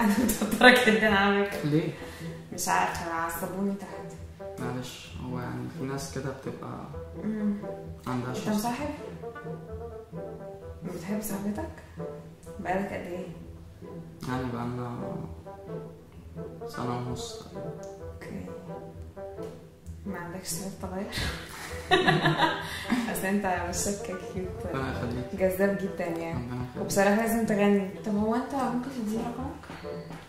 انا متوتره جدا على فكره ليه؟ مش عارفه عصبوني تحت معلش هو يعني في ناس كده بتبقى مم. عندها انت شخص مصاحب؟ بتحب صاحبتك؟ بقالك قد ايه؟ يعني بقالنا سنة ونص اوكي ما عندكش سبب تغير؟ اصل انت وشك كيوت ربنا يخليك جذاب جدا يعني ربنا يخليك وبصراحة لازم تغني طب هو انت ممكن تديني رقمك؟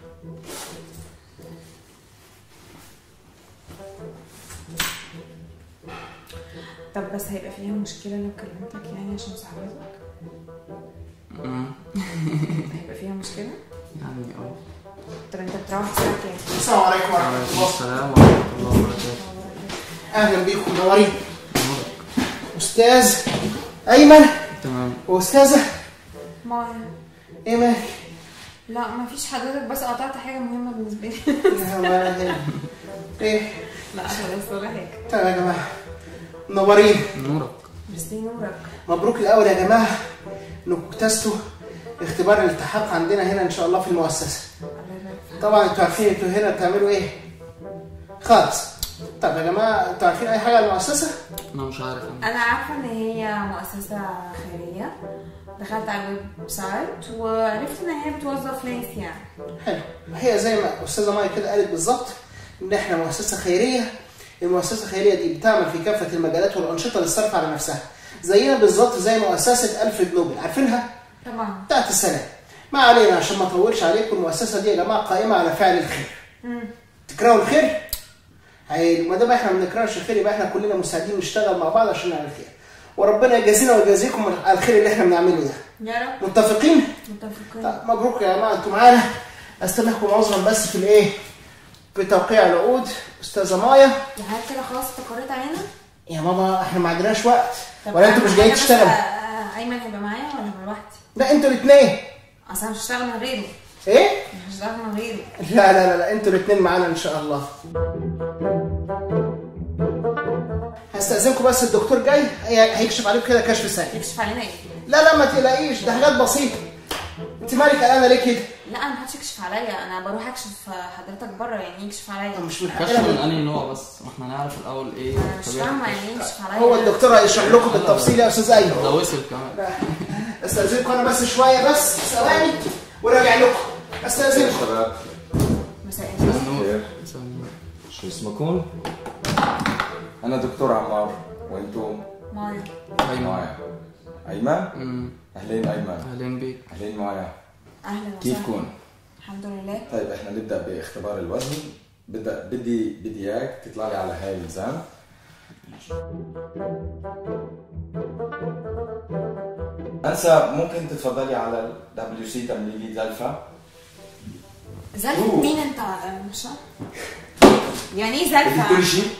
طب بس هيبقى فيها مشكلة لو كلمتك يعني عشان صاحبتك؟ أمم، هيبقى فيها مشكلة؟ يعني اه طب انت بتروح الساعة كام؟ السلام عليكم ورحمة وعليكم الله السلام ورحمة الله وبركاته أهلا بيكم منورين نورك. أستاذ أيمن تمام وأستاذة مايا إيمان لا ما فيش حضرتك بس قطعت حاجة مهمة بالنسبة لي لا ولا هنا. إيه لا خلاص ولا حاجة تمام يا جماعة منورين نورك ميرسي نورك مبروك الأول يا جماعة إنكم اجتزتوا اختبار الالتحاق عندنا هنا إن شاء الله في المؤسسة الله يبارك فيك. طبعا انتوا عارفين انتوا هنا بتعملوا إيه خالص طب يا جماعة انتوا عارفين أي حاجة عن المؤسسة؟ أنا مش عارف أنا انا عارفه ان هي مؤسسه خيريه دخلت على الويب سايت وعرفت ان هي بتوظف ناس يعني حلو هي زي ما استاذه مايا كده قالت بالظبط ان احنا مؤسسه خيريه المؤسسه الخيريه دي بتعمل في كافه المجالات والانشطه للصرف على نفسها زينا بالظبط زي مؤسسه الفريد نوبل عارفينها طبعا بتاعت السلام ما علينا عشان ما اطولش عليكم المؤسسه دي يا جماعه قائمه على فعل الخير مم. تكرهوا الخير حلو ما دام احنا ما بنكرهش الخير يبقى احنا كلنا مساعدين نشتغل مع بعض عشان نعمل الخير وربنا يجازينا ويجازيكم على الخير اللي احنا بنعمله ده يا رب متفقين متفقين طيب مبروك يا جماعه انتوا معانا استمعكم عذرا بس في الايه في توقيع العقود استاذه مايا لحد كده خلاص استقريت علينا يا ماما احنا ما عندناش وقت طب ولا انتوا مش أهم جايين حاجة بس، تشتغلوا آه، ايمن هيبقى معايا ولا هبقى لوحدي لا انتوا الاثنين اصل انا مش هشتغل من غيره ايه مش هشتغل من غيره لا لا لا, لا. انتوا الاثنين معانا ان شاء الله هستأذنكم بس الدكتور جاي هي- هيكشف عليكم كده كشف سريع يكشف علينا ايه لا لا ما تقلقيش ده حاجات بسيطه انت مالك قلقانه ليه كده لا انا محدش يكشف عليا انا بروح اكشف حضرتك بره يعني يكشف عليا مش من كشف حقنا من من- أنهي نوع بس واحنا نعرف الأول إيه انا مش طبيعة فاهمه الكشف. يعني ايه يكشف عليا هو الدكتور هيشرح لكم بالتفصيل يا استاذ ايمن ده وصل كمان استاذنكم انا بس شويه بس ثواني وراجع لكم استاذنكم شباب مساء الخير. نور خير مساء شو اسمكم؟ أنا دكتور عمار وأنتم مايا أيمن معايا أيمن؟ أمم، أهلين أيمن أهلين بيك أهلين معايا اهلا وسهلا كيفكم؟ الحمد لله طيب احنا نبدأ باختبار الوزن بدأ بدي بدي إياك تطلع لي على هاي الميزان أنسى ممكن تتفضلي على ال WC تعملي لي زلفة زلفة أوه. مين انت مش فاهم. يعني ايه بدي زلفة؟ كل شيء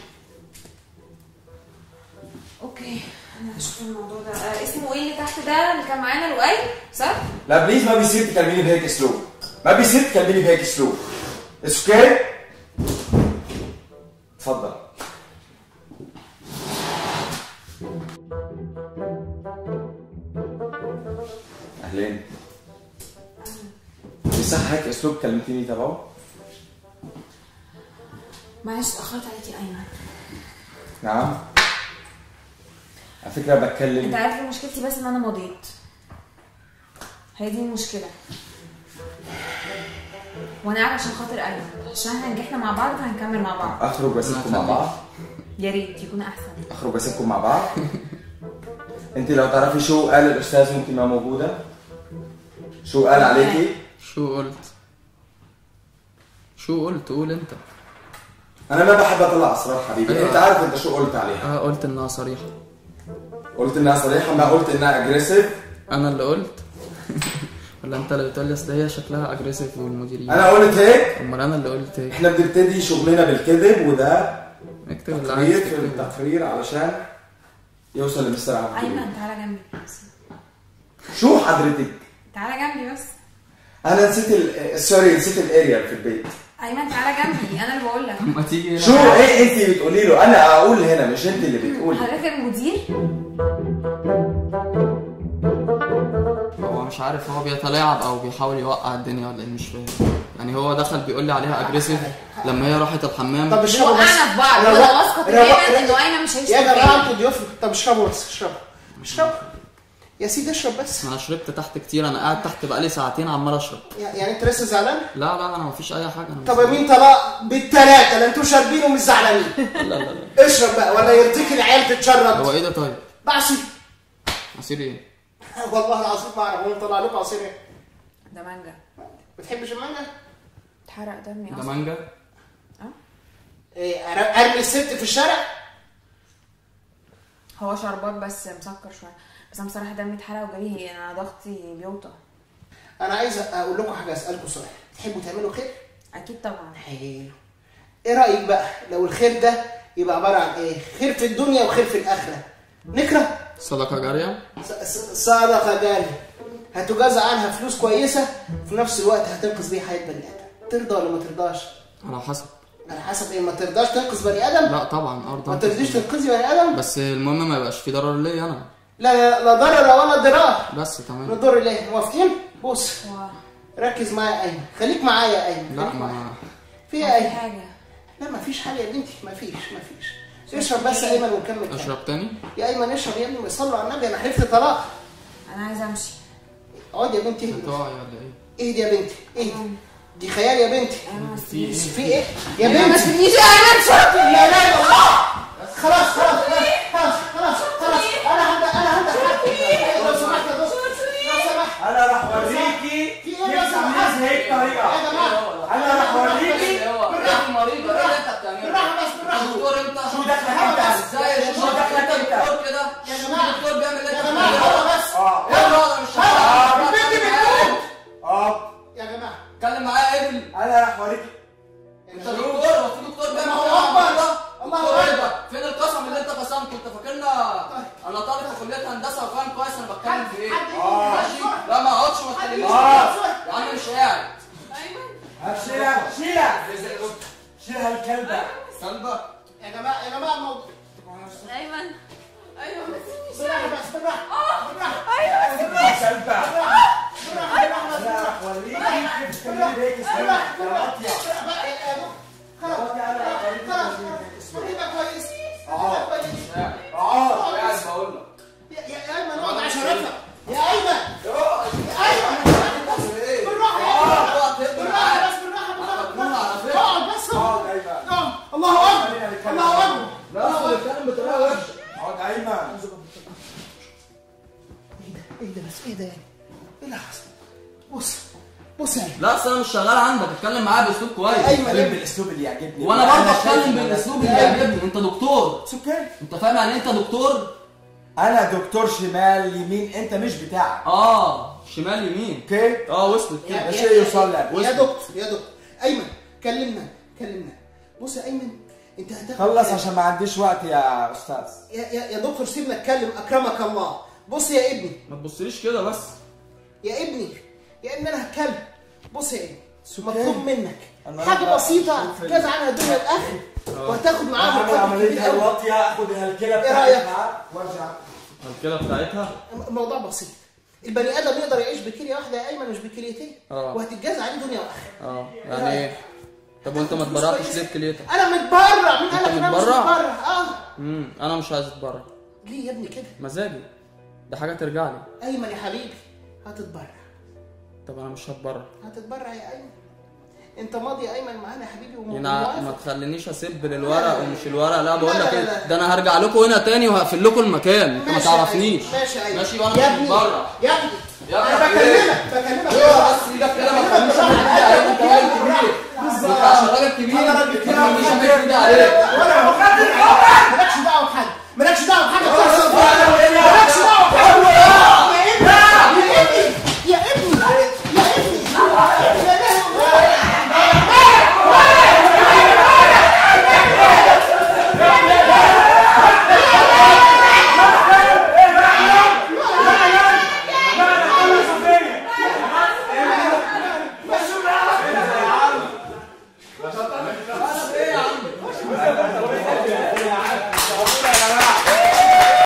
اوكي انا هشوف الموضوع ده آه اسمه ايه اللي تحت ده اللي كان معانا لؤي صح؟ لا بليز ما بيصير تكلميني بهيك اسلوب ما بيصير تكلميني بهيك اسلوب اتس اوكي تفضل اهلين بصح هيك اسلوب كلمتيني تبعه معلش اتأخرت عليك يا ايمن نعم على فكره انت بتكلم عارف إيه مشكلتي بس ان انا مضيت هي دي المشكلة وانا قاعدة عشان خاطر ايمن عشان احنا نجحنا مع بعض فهنكمل مع بعض اخرج واسيبكم مع بعض يا ريت يكون احسن اخرج واسيبكم مع بعض انت لو تعرفي شو قال الاستاذ وانت ما موجوده شو قال عليكي شو قلت شو قلت قول انت انا ما بحب اطلع اسرار حبيبي أيوة. انت عارف انت شو قلت عليها اه قلت انها صريحة قلت انها صريحه ما قلت انها اجريسيف انا اللي قلت ولا انت اللي بتقول لي اصل هي شكلها اجريسيف والمديرين انا قلت هيك امال انا اللي قلت هيك احنا بنبتدي شغلنا بالكذب وده اكتب اللي عايز تقرير في تكتبه التقرير علشان يوصل لمستر عبد الكريم. ايمن تعالى جنبي بس شو حضرتك تعالى جنبي بس انا نسيت ال... سوري نسيت الاريال في البيت ايمن تعالى جنبي انا اللي بقول لك ما تيجي شو ايه انت بتقولي له انا اقول هنا مش انت اللي بتقولي حضرتك المدير هو مش مش عارف هو بيتلاعب او بيحاول يوقع الدنيا ولا ايه مش فاهم يعني هو دخل بيقول لي عليها اجريسيف لما هي راحت الحمام طب اشربوا بس وقعنا في بعض روق- وانا واثقه روق- تماما انه ايمن مش هيشرب يا جماعه تاني. انتوا ضيوف طب اشربوا بس اشربوا اشربوا يا سيدي اشرب بس انا شربت تحت كتير انا قاعد تحت بقالي ساعتين عمال اشرب يعني انت لسه زعلان؟ لا لا انا مفيش اي حاجه انا طب يا مين طلاق بالثلاثه لا انتوا شاربين ومش زعلانين لا لا لا اشرب بقى ولا يرضيك العيال هو تتشرب ايه ده طيب بعصير عصير ايه والله العظيم ما اعرف هو طلع لكم عصير ايه ده مانجا بتحبش المانجا؟ اتحرق دمي ده اصلا مانجا إيه أر- ارمي الست في الشارع؟ هو شربات بس مسكر شويه بس انا بصراحه دمي اتحرق وجالي انا ضغطي بيوطى انا عايز اقول لكم حاجه اسالكم سؤال تحبوا تعملوا خير؟ اكيد طبعا حلو ايه رايك بقى لو الخير ده يبقى عباره عن ايه؟ خير في الدنيا وخير في الاخره نكره صدقه جاريه ص- ص- صدقه جاريه هتجازى عنها فلوس كويسه وفي نفس الوقت هتنقذ بيها حياه بني ادم ترضى ولا ما ترضاش؟ على حسب على حسب ايه ما ترضاش تنقذ بني ادم لا طبعا ارض ما ترضيش تنقذي بني ادم بس المهم ما يبقاش في ضرر ليا انا لا لا لا ضرر ولا ضرار بس تمام نضر ليه موافقين بص هو ركز معايا يا ايمن خليك معايا يا ايمن لا خليك معايا. ما في ايه ما يا في ايمن حاجه لا ما فيش حاجه يا بنتي ما فيش ما فيش اشرب بس يا ايمن ونكمل كلام. اشرب تاني يا ايمن اشرب يا ابني صلوا على النبي انا حلفت طلاق انا عايزه امشي اقعد يا بنتي اهدي هتقعي ولا ايه اهدي يا بنتي اهدي دي خيال يا بنتي انا ما في ايه في ايه يا ما بنتي تسيبنيش يا ايمن شرب لا لا لا الله خلاص خلاص خلاص خلاص خلاص انا هبدا انا هبدا لو سمحت يا دكتور لو سمحت انا راح اوريكي في ايه كيف بس تعملي هيك يا طريقه جماعه انا راح اوريكي مريض بالراحه بس بالراحه دكتور انت شو دخلك انت ازاي شو دخلك انت دكتور كده يا جماعه الدكتور بيعمل يا ايه جماعه هو بس اه ايه الوضع مش ها، شغال البنت بتموت اه يا جماعه اتكلم معايا ابني انا راح اوريكي انت دكتور هو في دكتور بيعمل الله كده أكبر. مرة؟ الله دكتور ايه أكبر. ده؟ فين القسم اللي انت قسمته انت فاكرنا انا طالب في كليه هندسه وفاهم كويس انا بتكلم في ايه اه ماشي لا ما اقعدش ما تكلمنيش آه. يا عم مش قاعد هشيلها شيلها شيلها الكلبه كلبه يا جماعه يا جماعه الموضوع ايمن ايوه بالراحه بس بالراحه بالراحه كلبه بالراحه بالراحه انا راح اوريكي كيف تعملي هيك استنى يا واطيه خلاص واطيه انا راح اوريكي خلاص كيف تعملي هيك. يبقى كويس اه. يبقى كويس اقعد قاعد بقول لك يا يا ايمن اقعد عشان افهم يا ايمن يا ايمن بالراحه اه بالراحه بس بالراحه مجنون على بالراحه فكره اقعد بس اقعد ايمن اقعد الله اكبر الله اكبر لا اصل بيتكلم بطريقه وحشه اقعد ايمن ايه ده بس ايه ده يعني ايه اللي حصل بص بص يا ايمن لا اصل انا مش شغال عندك اتكلم معايا باسلوب كويس ايمن اتكلم يا بالاسلوب اللي يعجبني وانا برضه شايف اتكلم إن أنا- بالاسلوب اللي يعجبني انت دكتور اتس اوكي انت فاهم يعني إيه انت دكتور انا دكتور شمال يمين انت مش بتاعك اه شمال يمين اوكي اه وصلت يا- كده ده شيء يوصل لك يا دكتور يا دكتور ايمن كلمنا كلمنا بص يا ايمن انت هتاخد خلص عشان ما عنديش وقت يا استاذ يا يا, يا دكتور سيبنا اتكلم اكرمك الله بص يا ابني ما تبصليش كده بس يا ابني يا ابني انا هتكلم بص يا ابني سكان. مطلوب منك أنا حاجه هبدأ بسيطه أشوف ال- تجاز عنها الدنيا الاخر وهتاخد معاها اعمل مقابل عمليه كبير قوي. الواطيه اخد الكلى إيه رأيك؟ بتاعتها وارجع الكلى بتاعتها الموضوع بسيط البني ادم يقدر يعيش بكليه واحده يا ايمن مش بكليتين آه. وهتتجاز عليه دنيا واخره اه يعني ايه طب وانت ما اتبرعتش ليه بكليتك انا متبرع مين قال لك أنت انا مش متبرع؟ متبرع اه امم انا مش عايز اتبرع ليه يا ابني كده مزاجي ده حاجه ترجع لي ايمن يا حبيبي هتتبرع طب انا مش هتبرع هتتبرع يا ايمن انت ماضي يا ايمن معانا يا حبيبي وم- يعني ما وموافق. تخلينيش اسب للورق ومش الورق لا بقول لا، لك لا، ايه لا. ده انا هرجع لكم هنا تاني وهقفل لكم المكان انت ما ماشي يا تعرفنيش أيمن، ماشي يا ايمن ماشي وانا يا مش ابني هتبرع يا ابني يا انا ابني إيه؟ بكلمك بكلمك ايوه بس ايدك كده ما تخليش انا ايدي عليك انت راجل كبير انت عشان راجل كبير أنا ما راجل كبير. تخليش انا ايدي عليك